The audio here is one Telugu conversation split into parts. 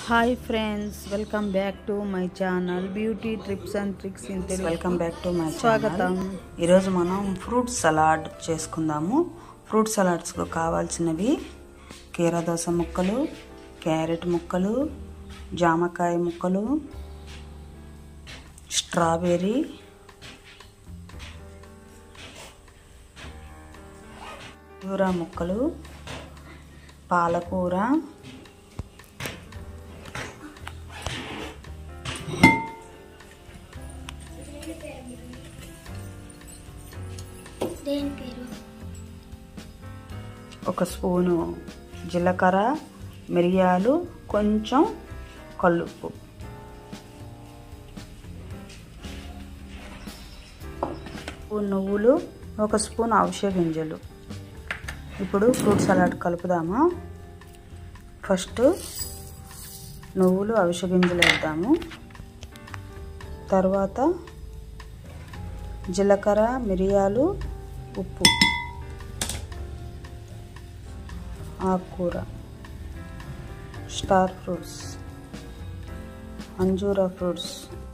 Hi friends welcome back to my channel beauty tips and tricks in Telugu welcome back to my స్వాగతం. ఈరోజు మనం ఫ్రూట్ సలాడ్ చేసుకుందాము ఫ్రూట్ సలాడ్స్కు కావాల్సినవి కీరదోస ముక్కలు క్యారెట్ ముక్కలు జామకాయ ముక్కలు స్ట్రాబెర్రీ కూర ముక్కలు పాలకూర దేని పేరు ఒక స్పూను జీలకర్ర మిరియాలు కొంచెం కల్లుప్పు స్పూన్ నువ్వులు ఒక స్పూన్ అవిసె గింజలు ఇప్పుడు ఫ్రూట్ సలాడ్ కలుపుదామా ఫస్ట్ నువ్వులు అవిసె గింజలు వేద్దాము తర్వాత జీలకర్ర మిరియాలు ఉప్పు ఆకుకూర స్టార్ ఫ్రూట్స్ అంజూరా ఫ్రూట్స్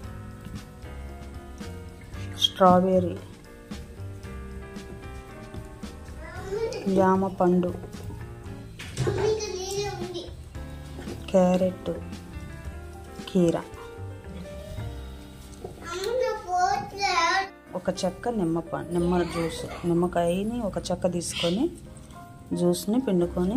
స్ట్రాబెర్రీ జామ పండు క్యారెట్ కీర ఒక చెక్క నిమ్మ ప- నిమ్మ జ్యూస్ నిమ్మకాయని ఒక చెక్క తీసుకొని జ్యూస్ని పిండుకొని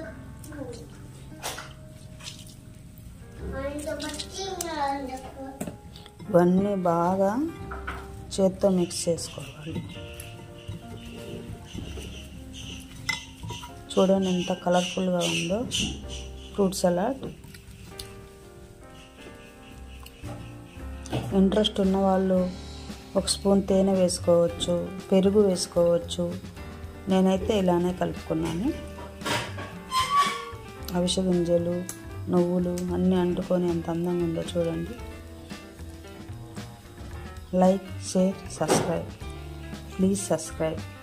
ఇవన్నీ బాగా చేత్తో మిక్స్ చేసుకోవాలి చూడండి ఎంత కలర్ఫుల్గా ఉందో ఫ్రూట్ సలాడ్ ఇంట్రెస్ట్ ఉన్న వాళ్ళు ఒక స్పూన్ తేనె వేసుకోవచ్చు పెరుగు వేసుకోవచ్చు నేనైతే ఇలానే కలుపుకున్నాను అవిసె గింజలు నువ్వులు అన్నీ అంటుకొని ఎంత అందంగా ఉందో చూడండి like share subscribe please subscribe